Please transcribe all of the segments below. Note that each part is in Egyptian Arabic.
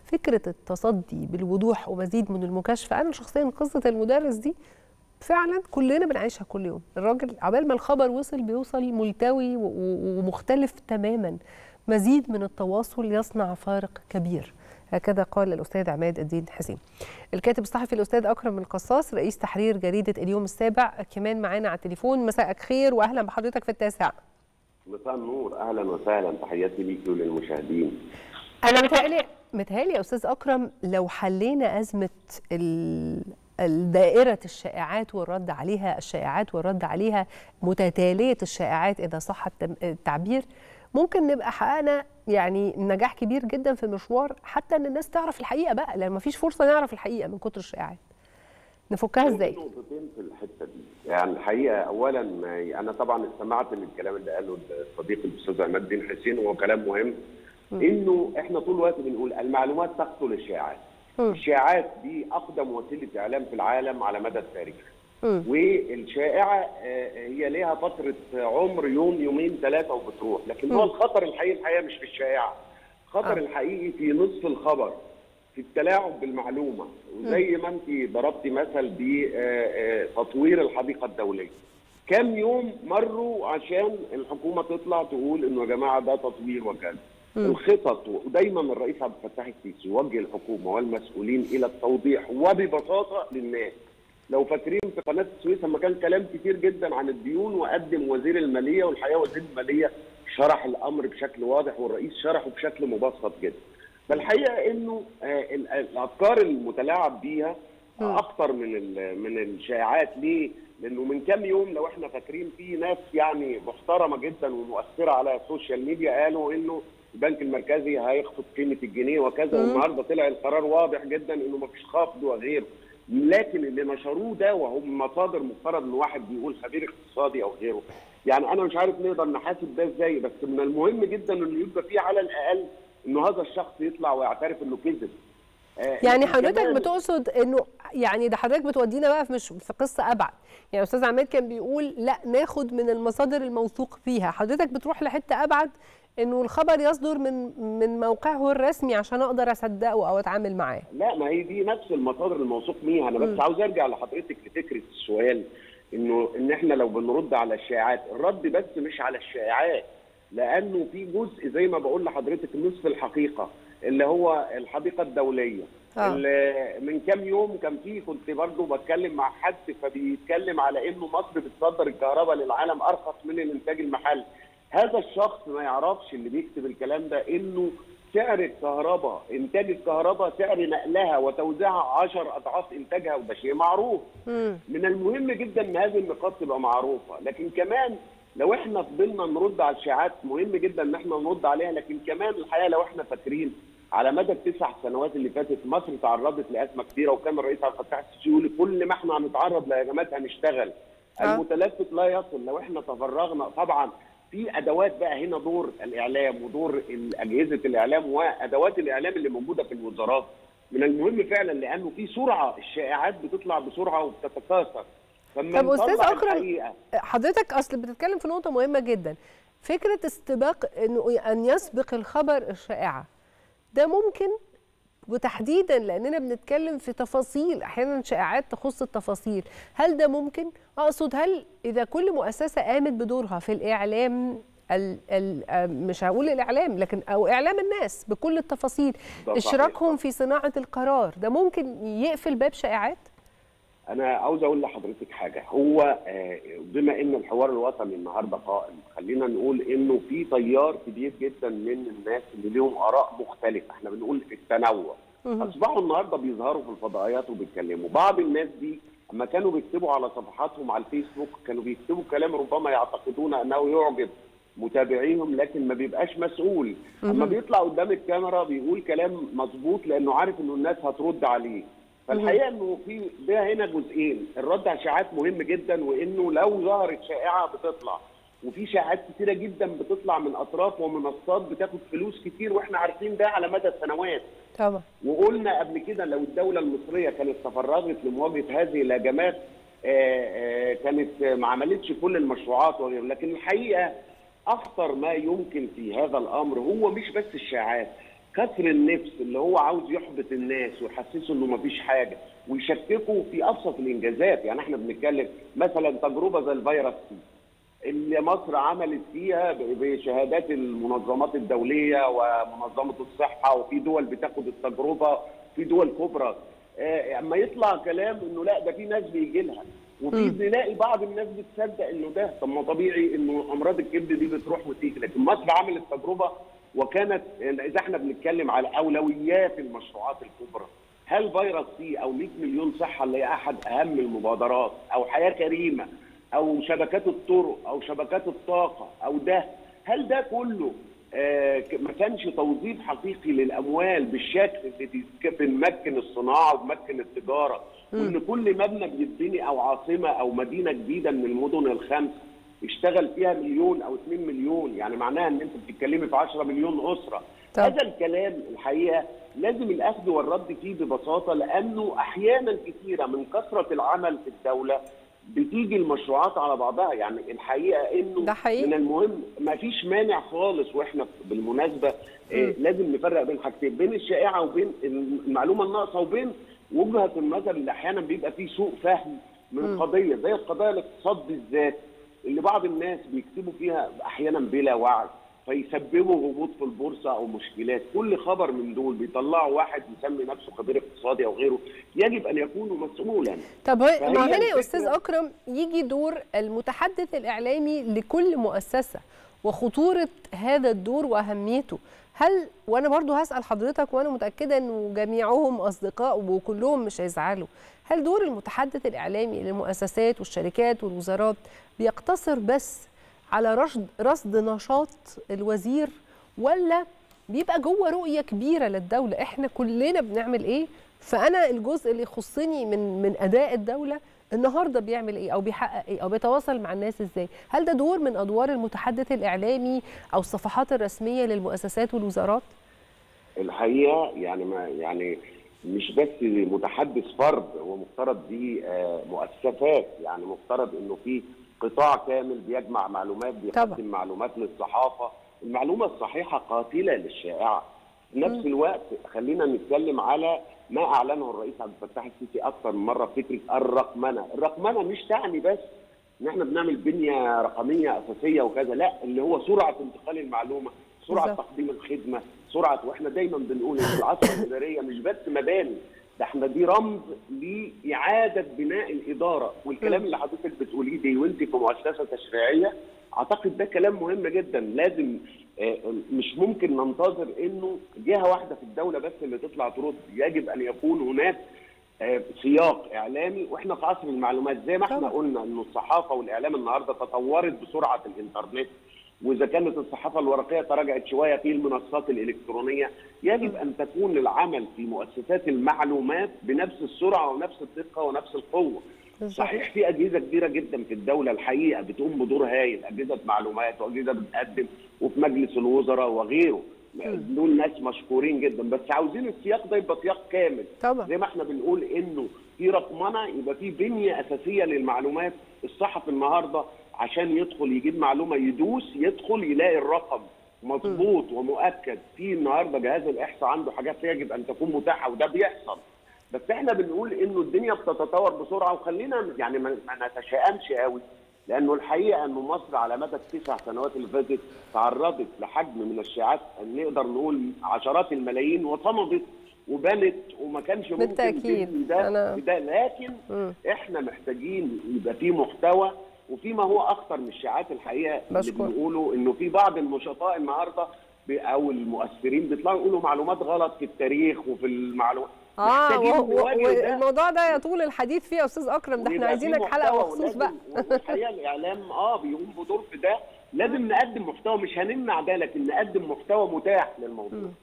فكره التصدي بالوضوح ومزيد من المكاشفه انا شخصيا قصه المدرس دي فعلا كلنا بنعيشها كل يوم الراجل عبال ما الخبر وصل بيوصل ملتوي و- و- ومختلف تماما مزيد من التواصل يصنع فارق كبير هكذا قال الأستاذ عماد الدين حسين الكاتب الصحفي الأستاذ أكرم القصاص رئيس تحرير جريدة اليوم السابع كمان معانا على التليفون مساءك خير وأهلا بحضرتك في التاسع مساء النور اهلا وسهلا تحياتي ليكي وللمشاهدين أنا متهيألي متهيألي يا أستاذ أكرم لو حلينا أزمة ال... دائرة الشائعات والرد عليها الشائعات والرد عليها متتالية الشائعات إذا صح التم- التعبير ممكن نبقى حققنا يعني نجاح كبير جدا في مشوار حتى ان الناس تعرف الحقيقه بقى لان مفيش فرصه نعرف الحقيقه من كتر الشائعات نفكها ازاي في نقطتين في الحته دي يعني الحقيقه اولا انا طبعا استمعت للكلام اللي قاله الصديق الاستاذ عماد الدين حسين وهو كلام مهم انه احنا طول الوقت بنقول المعلومات تقتل الشائعات مم. الشائعات دي اقدم وسيله اعلام في العالم على مدى التاريخ مم. والشائعه آه، هي ليها فتره عمر يوم يومين ثلاثه وبتروح لكن هو الخطر الحقيقي الحقيقه مش في الشائعه الخطر آه. الحقيقي في نصف الخبر في التلاعب بالمعلومه وزي ما انت ضربتي مثل بتطوير الحديقه الدوليه كم يوم مروا عشان الحكومه تطلع تقول انه يا جماعه ده تطوير وكذا الخطط ودايما الرئيس عبد الفتاح السيسي يوجه الحكومه والمسؤولين الى التوضيح وببساطه للناس لو فاكرين في قناه السويس لما كان كلام كتير جدا عن الديون وقدم وزير الماليه والحقيقه وزير الماليه شرح الامر بشكل واضح والرئيس شرحه بشكل مبسط جدا فالحقيقه انه آه، ال- الافكار المتلاعب بيها اكتر من ال- من الشائعات ليه؟ لانه من كام يوم لو احنا فاكرين في ناس يعني محترمه جدا ومؤثره على السوشيال ميديا قالوا انه البنك المركزي هيخفض قيمه الجنيه وكذا والنهارده طلع القرار واضح جدا انه مفيش خفض وغيره لكن اللي نشروه ده وهم مصادر مفترض ان واحد بيقول خبير اقتصادي او غيره يعني انا مش عارف نقدر نحاسب ده ازاي بس من المهم جدا انه يبقى فيه على الاقل انه هذا الشخص يطلع ويعترف انه كذب آه، يعني لكن حضرتك كمان- بتقصد انه يعني ده حضرتك بتودينا بقى في مش في قصه ابعد يعني استاذ عماد كان بيقول لا ناخد من المصادر الموثوق فيها حضرتك بتروح لحته ابعد انه الخبر يصدر من من موقعه الرسمي عشان اقدر اصدقه او اتعامل معاه لا ما هي دي نفس المصادر الموثوق بيها انا بس عاوز ارجع لحضرتك لفكره السؤال انه ان احنا لو بنرد على الشائعات الرد بس مش على الشائعات لانه في جزء زي ما بقول لحضرتك نصف الحقيقه اللي هو الحديقه الدوليه آه. اللي من كام يوم كان في كنت برضو بتكلم مع حد فبيتكلم على انه مصر بتصدر الكهرباء للعالم ارخص من الانتاج المحلي هذا الشخص ما يعرفش اللي بيكتب الكلام ده انه سعر الكهرباء انتاج الكهرباء سعر نقلها وتوزيعها 10 اضعاف انتاجها وده شيء معروف مم. من المهم جدا ان هذه النقاط تبقى معروفه لكن كمان لو احنا فضلنا نرد على الشائعات مهم جدا ان احنا نرد عليها لكن كمان الحقيقه لو احنا فاكرين على مدى التسع سنوات اللي فاتت مصر تعرضت لازمه كبيره وكان الرئيس عبد الفتاح السيسي يقول كل ما احنا هنتعرض لهجمات هنشتغل آه. المتلفت لا يصل لو احنا تفرغنا طبعا في ادوات بقى هنا دور الاعلام ودور اجهزه الاعلام وادوات الاعلام اللي موجوده في الوزارات من المهم فعلا لانه في سرعه الشائعات بتطلع بسرعه وبتتكاثر فما طب استاذ نطلع اكرم الحقيقة. حضرتك اصل بتتكلم في نقطه مهمه جدا فكره استباق انه ان يسبق الخبر الشائعه ده ممكن وتحديدا لاننا بنتكلم في تفاصيل احيانا شائعات تخص التفاصيل هل ده ممكن اقصد هل اذا كل مؤسسه قامت بدورها في الاعلام ال ال آه، مش هقول الاعلام لكن او اعلام الناس بكل التفاصيل ده صحيح. اشراكهم في صناعه القرار ده ممكن يقفل باب شائعات انا عاوز اقول لحضرتك حاجه هو آه، بما ان الحوار الوطني النهارده قائم خلينا نقول انه في تيار كبير جدا من الناس اللي ليهم اراء مختلفه احنا بنقول التنوع اصبحوا النهارده بيظهروا في الفضائيات وبيتكلموا بعض الناس دي اما كانوا بيكتبوا على صفحاتهم على الفيسبوك كانوا بيكتبوا كلام ربما يعتقدون انه يعجب متابعيهم لكن ما بيبقاش مسؤول اما بيطلع قدام الكاميرا بيقول كلام مظبوط لانه عارف انه الناس هترد عليه فالحقيقه انه في ده هنا جزئين الرد على الشائعات مهم جدا وانه لو ظهرت شائعه بتطلع وفي شائعات كتيره جدا بتطلع من اطراف ومنصات بتاخد فلوس كتير واحنا عارفين ده على مدى السنوات طبعا وقلنا قبل كده لو الدوله المصريه كانت تفرغت لمواجهه هذه الهجمات آه، آه، كانت ما عملتش كل المشروعات وغيره لكن الحقيقه اخطر ما يمكن في هذا الامر هو مش بس الشائعات كسر النفس اللي هو عاوز يحبط الناس ويحسسه انه مفيش حاجه ويشككوا في ابسط الانجازات يعني احنا بنتكلم مثلا تجربه زي الفيروس سي اللي مصر عملت فيها بشهادات المنظمات الدوليه ومنظمه الصحه وفي دول بتاخد التجربه في دول كبرى اما يطلع كلام انه لا ده في ناس بيجي لها وفي نلاقي بعض الناس بتصدق انه ده طب ما طبيعي انه امراض الكبد دي بتروح وتيجي لكن مصر عملت تجربه وكانت اذا احنا بنتكلم على اولويات المشروعات الكبرى هل فيروس سي او 100 مليون صحه اللي هي احد اهم المبادرات او حياه كريمه او شبكات الطرق او شبكات الطاقه او ده هل ده كله آه ما كانش توظيف حقيقي للاموال بالشكل اللي بنمكن الصناعه وبنمكن التجاره وان كل مبنى بيتبني او عاصمه او مدينه جديده من المدن الخمس يشتغل فيها مليون او 2 مليون يعني معناها ان انت بتتكلمي في 10 مليون اسره طب. هذا الكلام الحقيقه لازم الاخذ والرد فيه ببساطه لانه احيانا كثيره من كثره العمل في الدوله بتيجي المشروعات على بعضها يعني الحقيقه انه ده حقيقي. من المهم ما فيش مانع خالص واحنا بالمناسبه آه لازم نفرق بين حاجتين بين الشائعه وبين المعلومه الناقصه وبين وجهه النظر اللي احيانا بيبقى فيه سوء فهم من م. قضيه زي القضايا الاقتصاد بالذات اللي بعض الناس بيكتبوا فيها احيانا بلا وعي فيسببوا هبوط في البورصه او مشكلات، كل خبر من دول بيطلعوا واحد يسمي نفسه خبير اقتصادي او غيره، يجب ان يكون مسؤولا. طب ما هنا يا استاذ اكرم يجي دور المتحدث الاعلامي لكل مؤسسه وخطوره هذا الدور واهميته. هل وانا برضو هسال حضرتك وانا متاكده انه جميعهم اصدقاء وكلهم مش هيزعلوا هل دور المتحدث الاعلامي للمؤسسات والشركات والوزارات بيقتصر بس على رصد رصد نشاط الوزير ولا بيبقى جوه رؤيه كبيره للدوله احنا كلنا بنعمل ايه فانا الجزء اللي يخصني من من اداء الدوله النهارده بيعمل ايه او بيحقق ايه او بيتواصل مع الناس ازاي هل ده دور من ادوار المتحدث الاعلامي او الصفحات الرسميه للمؤسسات والوزارات الحقيقه يعني ما يعني مش بس متحدث فرد هو مفترض دي مؤسسات يعني مفترض انه في قطاع كامل بيجمع معلومات بيقدم معلومات للصحافه المعلومه الصحيحه قاتله للشائعه في نفس الوقت خلينا نتكلم على ما اعلنه الرئيس عبد الفتاح السيسي اكثر من مره فكره الرقمنه، الرقمنه مش تعني بس ان احنا بنعمل بنيه رقميه اساسيه وكذا، لا اللي هو سرعه انتقال المعلومه، سرعه بالزبط. تقديم الخدمه، سرعه واحنا دايما بنقول ان العصر الاداريه مش بس مباني ده احنا دي رمز لاعاده بناء الاداره والكلام اللي حضرتك بتقوليه دي وانت في مؤسسه تشريعيه اعتقد ده كلام مهم جدا لازم مش ممكن ننتظر انه جهه واحده في الدوله بس اللي تطلع ترد يجب ان يكون هناك سياق اعلامي واحنا في عصر المعلومات زي ما احنا قلنا انه الصحافه والاعلام النهارده تطورت بسرعه الانترنت واذا كانت الصحافه الورقيه تراجعت شويه في المنصات الالكترونيه يجب ان تكون العمل في مؤسسات المعلومات بنفس السرعه ونفس الدقه ونفس القوه صحيح في اجهزه كبيره جدا في الدوله الحقيقه بتقوم بدور هايل اجهزه معلومات واجهزه بتقدم وفي مجلس الوزراء وغيره دول ناس مشكورين جدا بس عاوزين السياق ده يبقى سياق كامل طبعا. زي ما احنا بنقول انه في رقمنه يبقى في بنيه اساسيه للمعلومات الصحفي النهارده عشان يدخل يجيب معلومه يدوس يدخل يلاقي الرقم مظبوط ومؤكد في النهارده جهاز الاحصاء عنده حاجات يجب ان تكون متاحه وده بيحصل بس احنا بنقول انه الدنيا بتتطور بسرعه وخلينا يعني ما نتشائمش قوي لانه الحقيقه انه مصر على مدى التسع سنوات اللي فاتت تعرضت لحجم من الشائعات نقدر نقول عشرات الملايين وصمدت وبنت وما كانش ممكن بالتاكيد ده, أنا... ده لكن م. احنا محتاجين يبقى في محتوى وفيما هو اخطر من الشائعات الحقيقه بشكر. اللي بنقوله انه في بعض النشطاء النهارده او المؤثرين بيطلعوا يقولوا معلومات غلط في التاريخ وفي المعلومات اه والموضوع ده يطول الحديث فيه يا استاذ اكرم ده احنا عايزينك حلقه مخصوص بقى والحقيقه الاعلام اه بيقوم بدور في ده لازم نقدم محتوى مش هنمنع ده لكن نقدم محتوى متاح للموضوع م.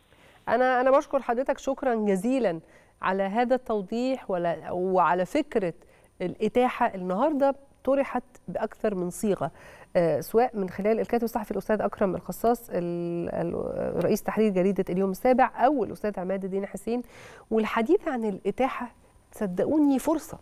انا انا بشكر حضرتك شكرا جزيلا على هذا التوضيح ولا وعلى فكره الاتاحه النهارده طرحت باكثر من صيغه آه سواء من خلال الكاتب الصحفي الاستاذ اكرم الخصاص رئيس تحرير جريده اليوم السابع او الاستاذ عماد الدين حسين والحديث عن الاتاحه صدقوني فرصه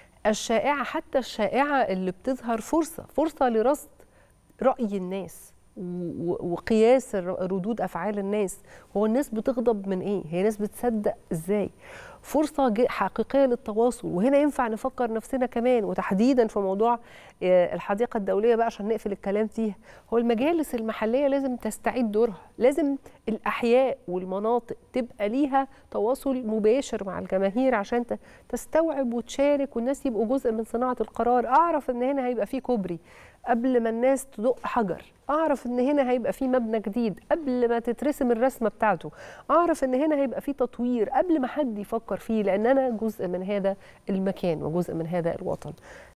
الشائعه حتى الشائعه اللي بتظهر فرصه فرصه لرصد راي الناس وقياس ردود افعال الناس هو الناس بتغضب من ايه هي الناس بتصدق ازاي فرصة حقيقية للتواصل وهنا ينفع نفكر نفسنا كمان وتحديدا في موضوع الحديقة الدولية بقى عشان نقفل الكلام فيها هو المجالس المحلية لازم تستعيد دورها لازم الأحياء والمناطق تبقى ليها تواصل مباشر مع الجماهير عشان تستوعب وتشارك والناس يبقوا جزء من صناعة القرار أعرف إن هنا هيبقى في كوبري قبل ما الناس تدق حجر اعرف ان هنا هيبقى في مبنى جديد قبل ما تترسم الرسمه بتاعته اعرف ان هنا هيبقى في تطوير قبل ما حد يفكر فيه لان انا جزء من هذا المكان وجزء من هذا الوطن